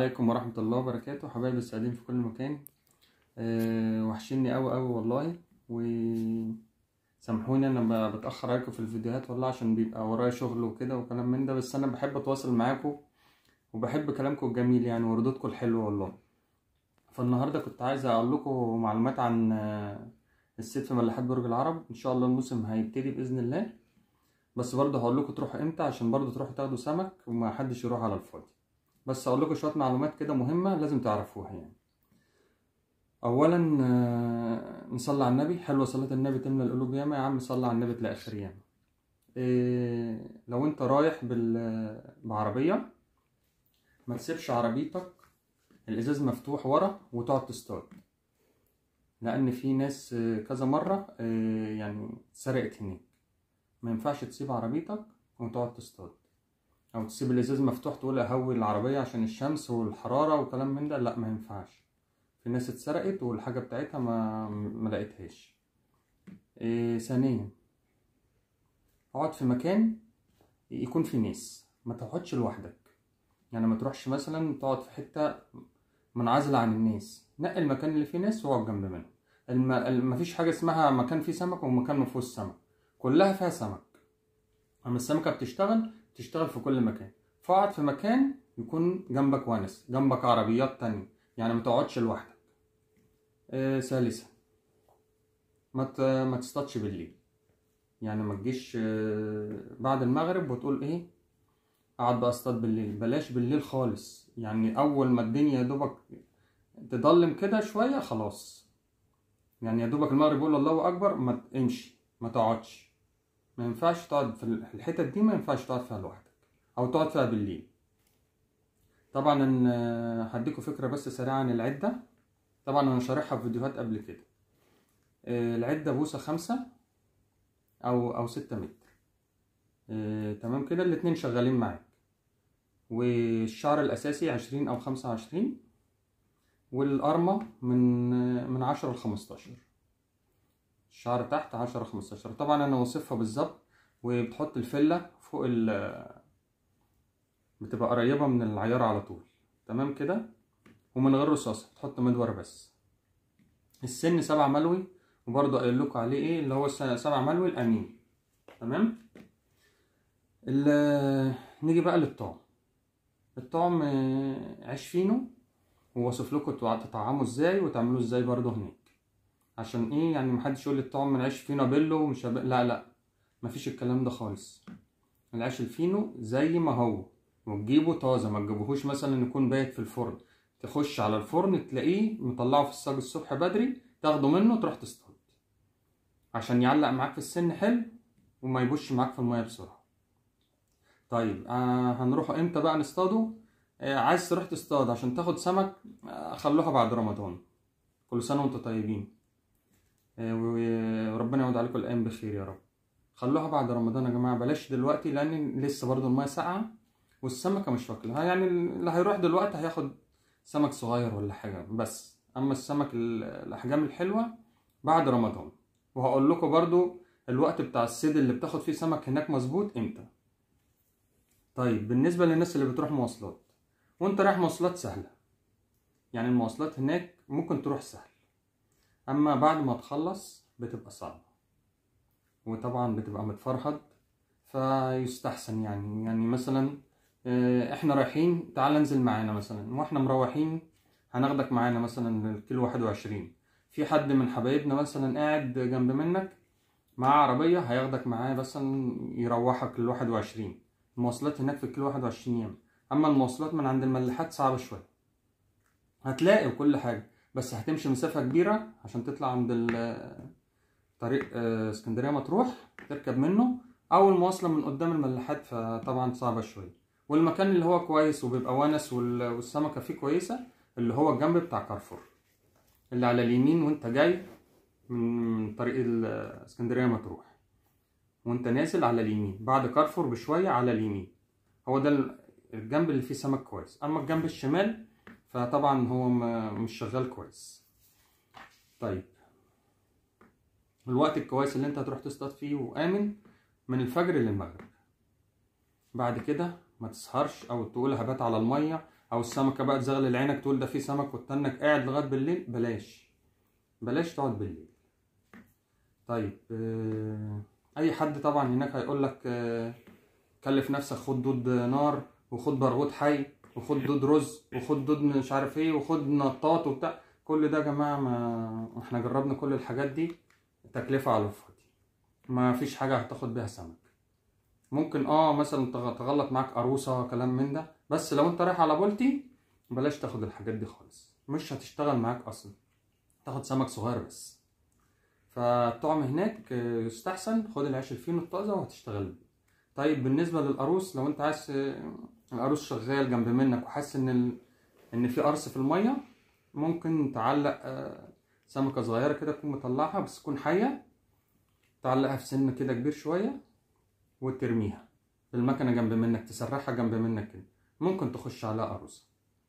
عليكم ورحمة الله وبركاته حبايبي السعيدين في كل مكان أه وحشني أوي أوي والله وسامحوني أنا ب- بتأخر عليكم في الفيديوهات والله عشان بيبقى ورايا شغل وكده وكلام من ده بس أنا بحب أتواصل معاكم وبحب كلامكم الجميل يعني وردودكم الحلوة والله فالنهاردة كنت عايز أقول لكم معلومات عن آه، الصيد في ملاحات برج العرب إن شاء الله الموسم هيبتدي بإذن الله بس برضه هقول لكم تروحوا إمتى عشان برضه تروحوا تاخدوا سمك وما حدش يروح على الفاضي بس اقول لكم شويه معلومات كده مهمه لازم تعرفوها يعني اولا آه، نصلي على النبي حلوه صلاه النبي تملى القلوب ياما يا عم صلي على النبي تلاقي اخر ياما إيه لو انت رايح بال- بعربيه ما تسيبش عربيتك الازاز مفتوح ورا وتقعد تصطاد لان في ناس آه، كذا مره آه، يعني سرقت هناك ما ينفعش تسيب عربيتك وتقعد تصطاد او تسيب الازاز مفتوح تقول اهوي العربيه عشان الشمس والحراره وكلام من ده لا ما ينفعش في ناس اتسرقت والحاجه بتاعتها ما ما لقيتهاش إيه ثانيا اقعد في مكان يكون فيه ناس ما تقعدش لوحدك يعني ما تروحش مثلا تقعد في حته منعزله عن الناس نقي المكان اللي فيه ناس واقعد جنب منهم الم... الم- مفيش حاجه اسمها مكان فيه سمك ومكان ما فيهوش سمك كلها فيها سمك اما السمكه بتشتغل تشتغل في كل مكان فاقعد في مكان يكون جنبك ونس جنبك عربيات تانية يعني ما تقعدش لوحدك آه ثالثا ما ت- ما تصطادش بالليل يعني ما تجيش آه، بعد المغرب وتقول ايه اقعد بقى اصطاد بالليل بلاش بالليل خالص يعني اول ما الدنيا يا دوبك تضلم كده شويه خلاص يعني يا دوبك المغرب يقول الله اكبر ما امشي ما تقعدش ما ينفعش تقعد في الحتت دي ما ينفعش تقعد فيها لوحدك او تقعد فيها بالليل طبعا إن- هديكوا فكره بس سريعه عن العده طبعا انا شارحها في فيديوهات قبل كده آه، العده بوصه خمسة او او ستة متر آه، تمام كده الاتنين شغالين معاك والشعر الاساسي عشرين او خمسة وعشرين والقرمة من من عشرة لخمستاشر الشعر تحت عشرة خمستاشر طبعا انا وصفها بالظبط وبتحط الفلة فوق ال بتبقى قريبة من العيار على طول تمام كده ومن غير رصاصة تحط مدور بس السن سبع ملوي وبرضه قايل لكم عليه ايه اللي هو الس- سبع ملوي الامين تمام ال- نيجي بقى للطعم الطعم آه، عيش فينو وواصف لكم تع- تطعموا ازاي وتعملوه ازاي برضه هناك عشان ايه يعني محدش يقول لي الطعم من عيش فينو بيلو ومش هب... لا لا مفيش الكلام ده خالص العيش الفينو زي ما هو وتجيبه طازه ما تجيبوهوش مثلا يكون بايت في الفرن تخش على الفرن تلاقيه مطلعه في الصاج الصبح بدري تاخده منه تروح تصطاد عشان يعلق معاك في السن حلو وما يبوش معاك في الميه بسرعه طيب آه هنروح امتى بقى نصطاده آه عايز تروح تصطاد عشان تاخد سمك آه خلوها بعد رمضان كل سنه وانتم طيبين آه و- وربنا يعود عليكم الايام بخير يا رب خلوها بعد رمضان يا جماعه بلاش دلوقتي لان لسه برضو الميه ساقعه والسمكه مش واكله يعني اللي هيروح دلوقتي هياخد سمك صغير ولا حاجه بس اما السمك ال- الاحجام الحلوه بعد رمضان وهقول لكم برضو الوقت بتاع الصيد اللي بتاخد فيه سمك هناك مظبوط امتى طيب بالنسبه للناس اللي بتروح مواصلات وانت رايح مواصلات سهله يعني المواصلات هناك ممكن تروح سهل اما بعد ما تخلص بتبقى صعبه وطبعا بتبقى متفرهد فيستحسن يعني يعني مثلا آه، احنا رايحين تعال انزل معانا مثلا واحنا مروحين هناخدك معانا مثلا الكيلو واحد وعشرين في حد من حبايبنا مثلا قاعد جنب منك معاه عربية هياخدك معاه مثلا يروحك الواحد وعشرين المواصلات هناك في الكيلو واحد وعشرين يوم أما المواصلات من عند الملاحات صعبة شوية هتلاقي وكل حاجة بس هتمشي مسافة كبيرة عشان تطلع عند ال- طريق آه، اسكندرية مطروح تركب منه أو المواصلة من قدام الملاحات فطبعا صعبة شوية والمكان اللي هو كويس وبيبقى ونس وال- والسمكة فيه كويسة اللي هو الجنب بتاع كارفور اللي على اليمين وانت جاي من طريق ال- اسكندرية مطروح وانت نازل على اليمين بعد كارفور بشوية على اليمين هو ده ال- الجنب اللي فيه سمك كويس اما الجنب الشمال فطبعا هو م- مش شغال كويس طيب الوقت الكويس اللي انت هتروح تصطاد فيه وامن من الفجر للمغرب بعد كده ما تسهرش او تقول هبات على الميه او السمكه بقى تزغلل عينك تقول ده في سمك وتنك قاعد لغايه بالليل بلاش بلاش تقعد بالليل طيب آه، اي حد طبعا هناك هيقول لك آه، كلف نفسك خد دود نار وخد برغوت حي وخد دود رز وخد دود مش عارف ايه وخد نطاط وبتاع كل ده يا جماعه ما احنا جربنا كل الحاجات دي تكلفه على الفاضي ما فيش حاجه هتاخد بيها سمك ممكن اه مثلا تغ- تغلط معاك عروسه كلام من ده بس لو انت رايح على بولتي بلاش تاخد الحاجات دي خالص مش هتشتغل معاك اصلا تاخد سمك صغير بس فالطعم هناك آه، يستحسن خد العيش الفينو الطازه وهتشتغل بيه طيب بالنسبه للقاروص لو انت عايز آه، القاروص شغال جنب منك وحاسس ان ال... ان في قرص في الميه ممكن تعلق آه، سمكه صغيره كده تكون مطلعها بس تكون حيه تعلقها في سن كده كبير شويه وترميها في المكنه جنب منك تسرحها جنب منك كده ممكن تخش عليها قاروصه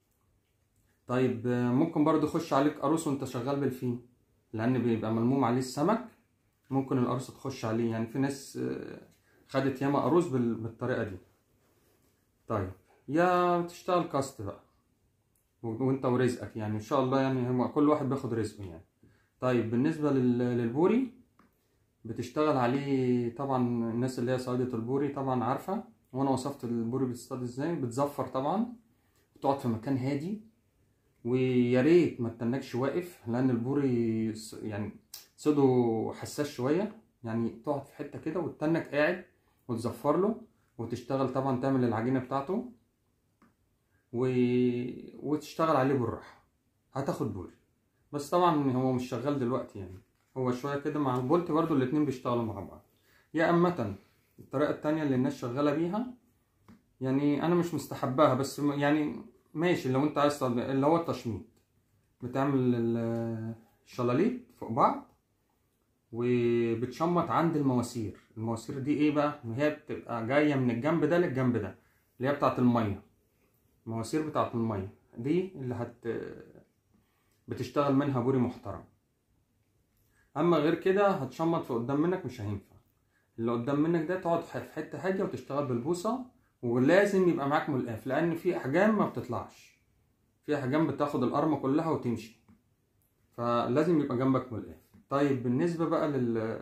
طيب آه، ممكن برضو يخش عليك قاروص وانت شغال بالفين لان بيبقى ملموم عليه السمك ممكن القرص تخش عليه يعني في ناس آه، خدت ياما قاروص بال- بالطريقه دي طيب يا تشتغل كاست بقى و- وانت ورزقك يعني ان شاء الله يعني هو كل واحد بياخد رزقه يعني طيب بالنسبه لل- للبوري بتشتغل عليه طبعا الناس اللي هي صيادة البوري طبعا عارفة وانا وصفت البوري بتصطاد ازاي بتزفر طبعا بتقعد في مكان هادي ويا ريت ما تتنكش واقف لان البوري ص- يعني صيده حساس شوية يعني تقعد في حتة كده وتتنك قاعد وتزفر له وتشتغل طبعا تعمل العجينة بتاعته و... وتشتغل عليه بالراحة هتاخد بوري بس طبعا هو مش شغال دلوقتي يعني هو شويه كده مع البولت برضو الاتنين بيشتغلوا مع بعض يا أمة الطريقة التانية اللي الناس شغالة بيها يعني أنا مش مستحباها بس م- يعني ماشي لو أنت عايز تعمل- اللي هو التشميط بتعمل ال- الشلاليت فوق بعض وبتشمط عند المواسير المواسير دي ايه بقى هي بتبقى جاية من الجنب ده للجنب ده اللي هي بتاعة المية المواسير بتاعة المية دي اللي هت بتشتغل منها بوري محترم اما غير كده هتشمط في قدام منك مش هينفع اللي قدام منك ده تقعد في حته هاديه وتشتغل بالبوصه ولازم يبقى معاك ملقاف لان في احجام ما بتطلعش في احجام بتاخد القرمه كلها وتمشي فلازم يبقى جنبك ملقاف طيب بالنسبه بقى لل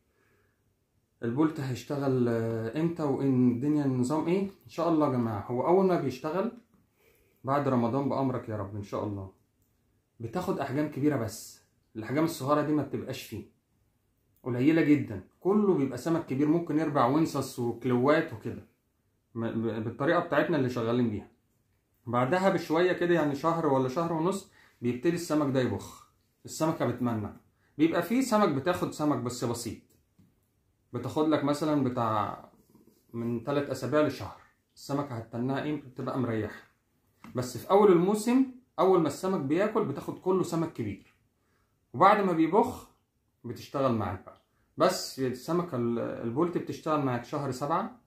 البولت هيشتغل آه، امتى وان الدنيا النظام ايه ان شاء الله يا جماعه هو اول ما بيشتغل بعد رمضان بامرك يا رب ان شاء الله بتاخد احجام كبيره بس الاحجام الصغيره دي ما بتبقاش فيه قليله جدا كله بيبقى سمك كبير ممكن يربع ونصص وكلوات وكده م- ب- بالطريقه بتاعتنا اللي شغالين بيها بعدها بشويه كده يعني شهر ولا شهر ونص بيبتدي السمك ده يبخ السمكه بتمنع بيبقى فيه سمك بتاخد سمك بس بسيط بتاخد لك مثلا بتاع من ثلاث اسابيع لشهر السمكه هتتنها ايه بتبقى مريحه بس في اول الموسم اول ما السمك بياكل بتاخد كله سمك كبير وبعد ما بيبخ بتشتغل معاك بقى بس السمكة ال- البولتي بتشتغل معاك شهر سبعة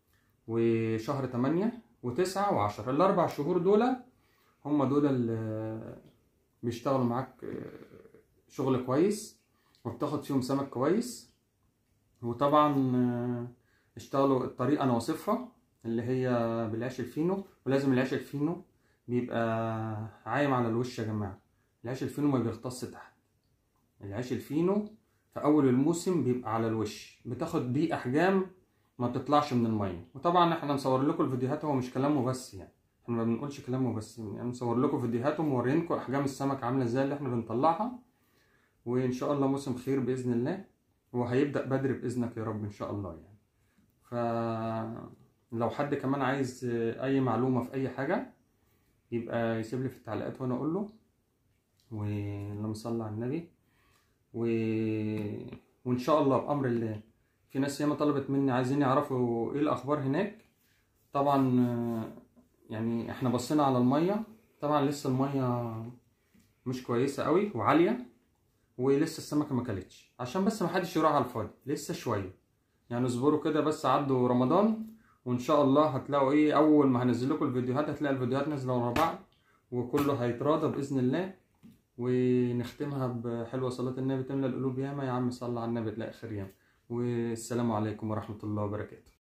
وشهر تمانية وتسعة وعشرة الأربع شهور دول هم دول اللي بيشتغلوا معاك آه، شغل كويس وبتاخد فيهم سمك كويس وطبعا آه، اشتغلوا الطريقة أنا واصفها اللي هي بالعيش الفينو ولازم العيش الفينو بيبقى عايم على الوش يا جماعة العيش الفينو ما بيغطس تحت العيش الفينو في اول الموسم بيبقى على الوش بتاخد بيه احجام ما بتطلعش من الميه وطبعا احنا مصور لكم الفيديوهات هو مش كلامه بس يعني احنا ما بنقولش كلامه بس يعني مصور لكم فيديوهات ومورينكم احجام السمك عامله ازاي اللي احنا بنطلعها وان شاء الله موسم خير باذن الله وهيبدا بدري باذنك يا رب ان شاء الله يعني فلو حد كمان عايز اي معلومه في اي حاجه يبقى يسيب لي في التعليقات وانا اقول له واللهم صل على النبي و... وان شاء الله بامر الله في ناس ياما طلبت مني عايزين يعرفوا ايه الاخبار هناك طبعا آه، يعني احنا بصينا على الميه طبعا لسه الميه مش كويسه قوي وعاليه ولسه السمكه ما كلتش عشان بس ما حدش يروح على الفاضي لسه شويه يعني اصبروا كده بس عدوا رمضان وان شاء الله هتلاقوا ايه اول ما هنزل لكم الفيديوهات هتلاقي الفيديوهات نازله ورا بعض وكله هيتراضى باذن الله ونختمها بحلوة صلاة النبي تملى القلوب ياما يا عم صلى على النبي تلاقي خير ياما والسلام عليكم ورحمة الله وبركاته